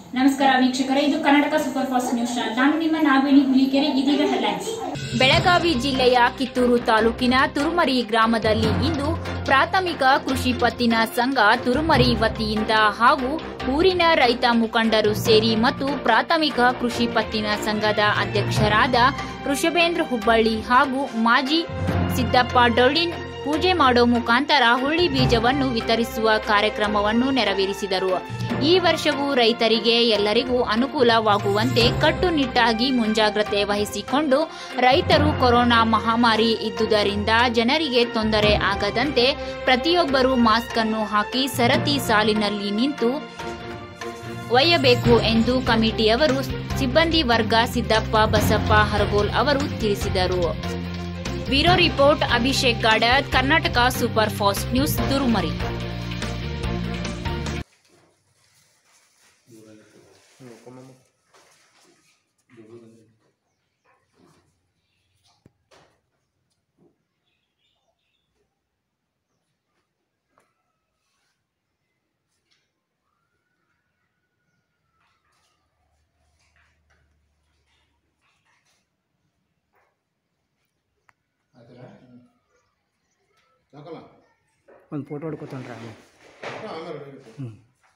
ನಮಸ್ಕಾರ ವೀಕ್ಷಕರೇ ಇದು Karnataka super fast news channel ನಾನು ನಿಮ್ಮ ನಾಗವೇಣಿ ಹುಲಿಕೆರೆ ಇದೀಗ ಹೆಡ್ಲೈನ್ಸ್ ಬೆಳಗಾವಿ ಜಿಲ್ಲೆಯ ಕಿತ್ತೂರು ತಾಲೂಕಿನ ತುರುಮರಿ ಗ್ರಾಮದಲ್ಲಿ ಇಂದು ಪ್ರಾಥಮಿಕ ಕೃಷಿ ಪತ್ತಿನ ಸಂಘ ತುರುಮರಿ ವತಿಯಿಂದ ಹಾಗೂ ಊರಿನ ರೈತ ಮುಖಂಡರು ಸೇರಿ ಮತ್ತು ಪ್ರಾಥಮಿಕ ಕೃಷಿ ಪತ್ತಿನ ಸಂಘದ ಅಧ್ಯಕ್ಷರಾದ ಋಷಭೇಂದ್ರ ಹುಬ್ಬಳ್ಳಿ ಹಾಗೂ ಮಾಜಿ ಸಿದ್ದಪ್ಪ ಡೊಳ್ಳಿನ್ ಪೂಜೆ ಮಾಡೋ ಮುಖಾಂತರ ಹುಳ್ಳಿ ಬೀಜವನ್ನು ವಿತರಿಸುವ ಕಾರ್ಯಕ್ರಮವನ್ನು ನೆರವೇರಿಸಿದರು ಈ ವರ್ಷವೂ ರೈತರಿಗೆ ಎಲ್ಲರಿಗೂ ಅನುಕೂಲವಾಗುವಂತೆ ಕಟ್ಟುನಿಟ್ಟಾಗಿ ಮುಂಜಾಗ್ರತೆ ವಹಿಸಿಕೊಂಡು ರೈತರು ಕೊರೋನಾ ಮಹಾಮಾರಿ ಇದ್ದುದರಿಂದ ಜನರಿಗೆ ತೊಂದರೆ ಆಗದಂತೆ ಪ್ರತಿಯೊಬ್ಬರೂ ಮಾಸ್ಕ್ ಅನ್ನು ಹಾಕಿ ಸರತಿ ಸಾಲಿನಲ್ಲಿ ನಿಂತು ಒಯ್ಯಬೇಕು ಎಂದು ಕಮಿಟಿಯವರು ಸಿಬ್ಬಂದಿ ವರ್ಗ ಸಿದ್ದಪ್ಪ ಬಸಪ್ಪ ಹರಗೋಲ್ ಅವರು ತಿಳಿಸಿದರು bureau report Abhishek Gadad Karnataka super fast news Turumari ಆಯ್ತಲ್ಲ ಸಾಕಲ್ಲ ಒಂದು ಫೋಟೋ ಹೊಡ್ಕೊತಾನ್ರಿ ಆಮೇಲೆ ಆಮೇಲೆ ಹಿಡಿಬೇಕು. ಹ್ಞೂ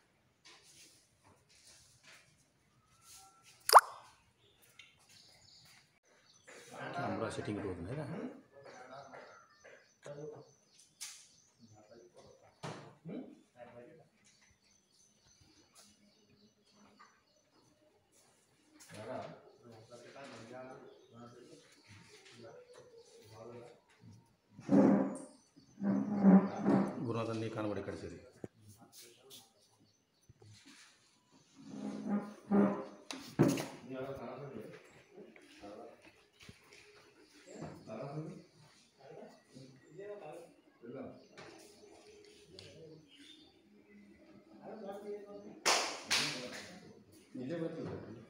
ಕ್ಯಾಮ್ರಾ ಸೆಟ್ಟಿಂಗ್ ಇರೋದನ್ನ ಗುರುನಾಥನ್ ನೀ ಕಾಣಬಡಿ ಕಳಿಸಿರಿ ನಿಜ ಬರ್ತಿದೆ